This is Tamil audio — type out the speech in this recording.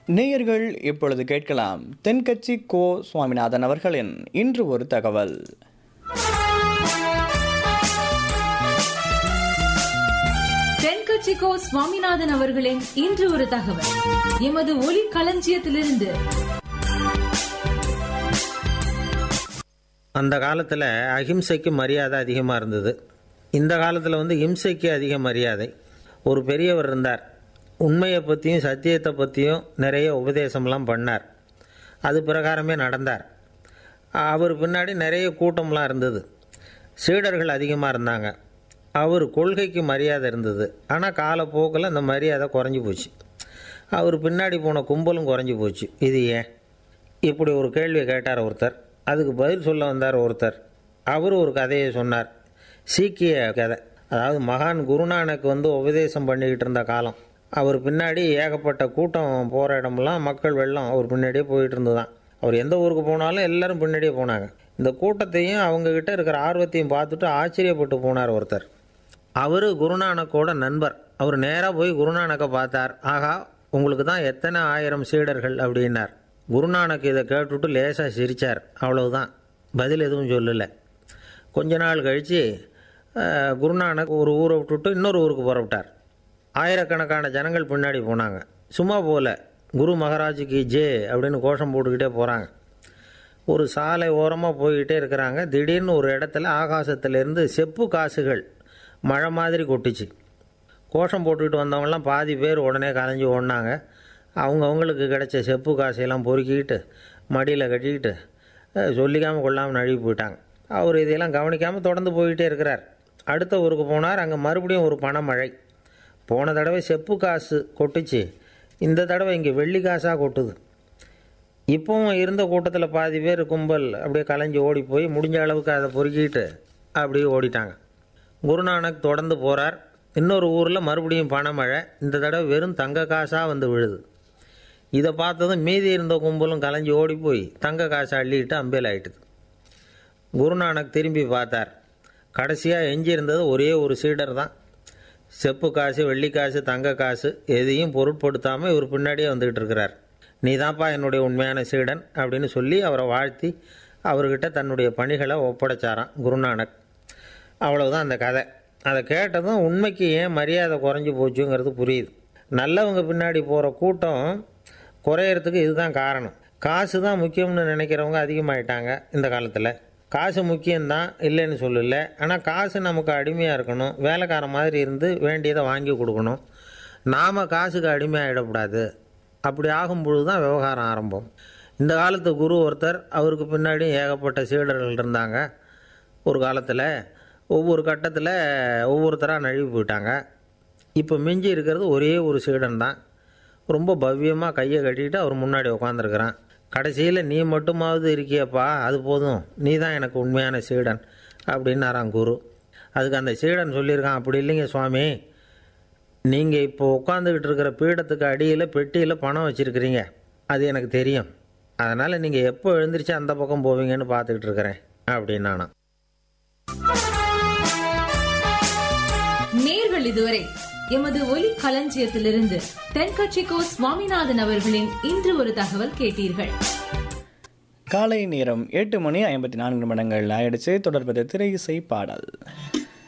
நேயர்கள் இப்பொழுது கேட்கலாம் தென்கட்சி கோ சுவாமிநாதன் அவர்களின் இன்று ஒரு தகவல் தென்கட்சிக்கோ சுவாமிநாதன் அவர்களின் இன்று ஒரு தகவல் எமது ஒலி களஞ்சியத்திலிருந்து அந்த காலத்தில் அஹிம்சைக்கு மரியாதை அதிகமாக இருந்தது இந்த காலத்தில் வந்து இம்சைக்கு அதிக மரியாதை ஒரு பெரியவர் இருந்தார் உண்மையை பற்றியும் சத்தியத்தை பற்றியும் நிறைய உபதேசம்லாம் பண்ணார் அது பிரகாரமே நடந்தார் அவர் பின்னாடி நிறைய கூட்டம்லாம் இருந்தது சீடர்கள் அதிகமாக இருந்தாங்க அவர் கொள்கைக்கு மரியாதை இருந்தது ஆனால் காலப்போக்கில் அந்த மரியாதை குறைஞ்சி போச்சு அவர் பின்னாடி போன கும்பலும் குறைஞ்சி போச்சு இது ஏன் இப்படி ஒரு கேள்வி கேட்டார் ஒருத்தர் அதுக்கு பதில் சொல்ல வந்தார் ஒருத்தர் அவர் ஒரு கதையை சொன்னார் சீக்கிய கதை அதாவது மகான் குருநானக் வந்து உபதேசம் பண்ணிக்கிட்டு இருந்த காலம் அவர் பின்னாடி ஏகப்பட்ட கூட்டம் போகிற இடமெல்லாம் மக்கள் வெள்ளம் அவர் பின்னாடியே போயிட்டு இருந்துதான் அவர் எந்த ஊருக்கு போனாலும் எல்லாரும் பின்னாடியே போனாங்க இந்த கூட்டத்தையும் அவங்கக்கிட்ட இருக்கிற ஆர்வத்தையும் பார்த்துட்டு ஆச்சரியப்பட்டு போனார் ஒருத்தர் அவர் குருநானக்கோட நண்பர் அவர் நேராக போய் குருநானக்கை பார்த்தார் ஆகா உங்களுக்கு தான் எத்தனை ஆயிரம் சீடர்கள் அப்படின்னார் குருநானக் இதை கேட்டுட்டு லேசாக சிரித்தார் அவ்வளவுதான் பதில் எதுவும் சொல்லலை கொஞ்ச நாள் கழித்து குருநானக் ஒரு ஊரை விட்டுட்டு இன்னொரு ஊருக்கு புறப்பட்டார் ஆயிரக்கணக்கான ஜனங்கள் பின்னாடி போனாங்க சும்மா போகல குரு மகாராஜுக்கு ஜே அப்படின்னு கோஷம் போட்டுக்கிட்டே போகிறாங்க ஒரு சாலை ஓரமாக போய்கிட்டே இருக்கிறாங்க திடீர்னு ஒரு இடத்துல ஆகாசத்திலேருந்து செப்பு காசுகள் மழை மாதிரி கொட்டுச்சு கோஷம் போட்டுக்கிட்டு வந்தவங்கலாம் பாதி பேர் உடனே கலைஞ்சி ஓடினாங்க அவங்க அவங்களுக்கு கிடைச்ச செப்பு காசையெல்லாம் பொறுக்கிக்கிட்டு மடியில் கட்டிக்கிட்டு அஹ், சொல்லிக்காமல் கொள்ளாமல் நழுவி போயிட்டாங்க அவர் இதையெல்லாம் கவனிக்காமல் தொடர்ந்து போய்கிட்டே இருக்கிறார் அடுத்த ஊருக்கு போனார் அங்கே மறுபடியும் ஒரு பணமழை போன தடவை செப்பு காசு கொட்டுச்சு இந்த தடவை இங்கே வெள்ளி காசாக கொட்டுது இப்போவும் இருந்த கூட்டத்தில் பாதி பேர் கும்பல் அப்படியே கலைஞ்சு ஓடி போய் முடிஞ்ச அளவுக்கு அதை பொறுக்கிட்டு அப்படியே ஓடிட்டாங்க குருநானக் தொடர்ந்து போகிறார் இன்னொரு ஊரில் மறுபடியும் பணமழை இந்த தடவை வெறும் தங்க காசாக வந்து விழுது இதை பார்த்ததும் மீதி இருந்த கும்பலும் கலைஞ்சு ஓடி போய் தங்க காசை அள்ளிட்டு அம்பேல் ஆயிட்டுது குருநானக் திரும்பி பார்த்தார் கடைசியாக எஞ்சி இருந்தது ஒரே ஒரு சீடர் தான் செப்பு காசு வெள்ளி காசு தங்க காசு எதையும் பொருட்படுத்தாமல் இவர் பின்னாடியே வந்துக்கிட்டு இருக்கிறார் நீ தான்ப்பா என்னுடைய உண்மையான சீடன் அப்படின்னு சொல்லி அவரை வாழ்த்தி அவர்கிட்ட தன்னுடைய பணிகளை ஒப்படைச்சாராம் குருநானக் அவ்வளவுதான் அந்த கதை அதை கேட்டதும் உண்மைக்கு ஏன் மரியாதை குறைஞ்சி போச்சுங்கிறது புரியுது நல்லவங்க பின்னாடி போகிற கூட்டம் குறையறதுக்கு இதுதான் காரணம் காசு தான் முக்கியம்னு நினைக்கிறவங்க அதிகமாயிட்டாங்க இந்த காலத்தில் காசு முக்கியம்தான் இல்லைன்னு சொல்லல ஆனால் காசு நமக்கு அடிமையாக இருக்கணும் வேலைக்காரன் மாதிரி இருந்து வேண்டியதை வாங்கி கொடுக்கணும் நாம் காசுக்கு அடிமையாகிடக்கூடாது அப்படி ஆகும் பொழுது தான் விவகாரம் ஆரம்பம் இந்த காலத்து குரு ஒருத்தர் அவருக்கு பின்னாடி ஏகப்பட்ட சீடர்கள் இருந்தாங்க ஒரு காலத்தில் ஒவ்வொரு கட்டத்தில் ஒவ்வொருத்தராக நழுவி போயிட்டாங்க இப்போ மிஞ்சி இருக்கிறது ஒரே ஒரு சீடன் தான் ரொம்ப பவ்யமாக கையை கட்டிக்கிட்டு அவர் முன்னாடி உட்காந்துருக்கிறான் கடைசியில் நீ மட்டுமாவது இருக்கியப்பா அது போதும் நீ தான் எனக்கு உண்மையான சீடன் அப்படின்னாராம் குரு அதுக்கு அந்த சீடன் சொல்லியிருக்கான் அப்படி இல்லைங்க சுவாமி நீங்கள் இப்போ உட்காந்துக்கிட்டு இருக்கிற பீடத்துக்கு அடியில் பெட்டியில் பணம் வச்சுருக்கிறீங்க அது எனக்கு தெரியும் அதனால் நீங்கள் எப்போ எழுந்திரிச்சு அந்த பக்கம் போவீங்கன்னு பார்த்துக்கிட்டு இருக்கிறேன் அப்படின்னானா நேர்கள் இதுவரை எமது ஒலி களஞ்சியத்திலிருந்து தென்கட்சிக்கோ சுவாமிநாதன் அவர்களின் இன்று ஒரு தகவல் கேட்டீர்கள் காலை நேரம் எட்டு மணி ஐம்பத்தி நான்கு நிமிடங்கள் ஆயிடுச்சு தொடர்பது திரை இசை பாடல்